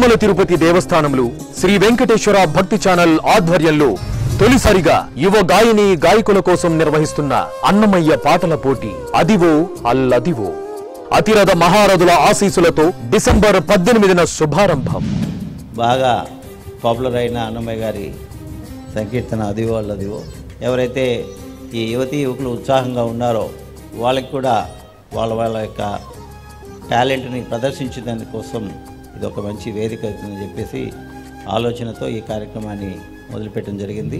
తిరుమల తిరుపతి దేవస్థానంలో శ్రీ వెంకటేశ్వర భక్తి ఛానల్ ఆధ్వర్యంలో తొలిసారిగా యువ గాయని గాయకుల కోసం నిర్వహిస్తున్న అన్నమయ్య పాటల పోటీ అదివో అల్లదివో అతిరథ మహారథుల ఆశీసులతో డిసెంబర్ పద్దెనిమిదిన శుభారంభం బాగా పాపులర్ అయిన అన్నమయ్య గారి సంకీర్తన అదివో అల్లదివో ఎవరైతే ఈ యువతీ యువకులు ఉత్సాహంగా ఉన్నారో వాళ్ళకి కూడా వాళ్ళ వాళ్ళ యొక్క టాలెంట్ని ప్రదర్శించడానికి కోసం ఇది ఒక మంచి వేదిక అవుతుందని చెప్పేసి ఆలోచనతో ఈ కార్యక్రమాన్ని మొదలుపెట్టడం జరిగింది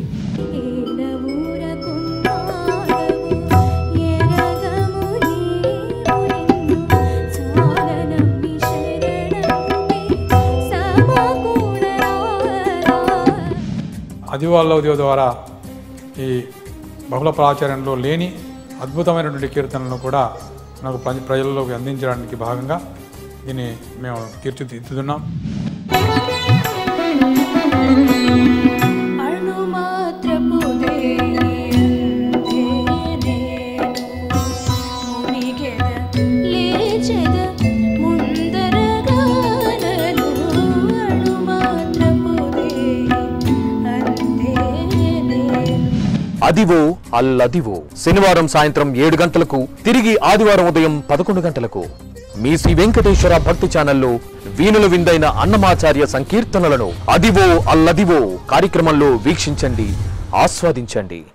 అదివాళ్ళ ఉదయం ద్వారా ఈ బహుళ ప్రాచుర్యంలో లేని అద్భుతమైనటువంటి కీర్తనలను కూడా మనకు ప్రజ ప్రజల్లోకి అందించడానికి భాగంగా దీన్ని మేము తీర్చిదిద్దుతున్నాం అదివో అల్లదివో శనివారం సాయంత్రం ఏడు గంటలకు తిరిగి ఆదివారం ఉదయం పదకొండు గంటలకు మీ శ్రీ వెంకటేశ్వర భక్తి ఛానల్లో వీణుల విందైన అన్నమాచార్య సంకీర్తనలను అదివో అల్లదివో కార్యక్రమంలో వీక్షించండి ఆస్వాదించండి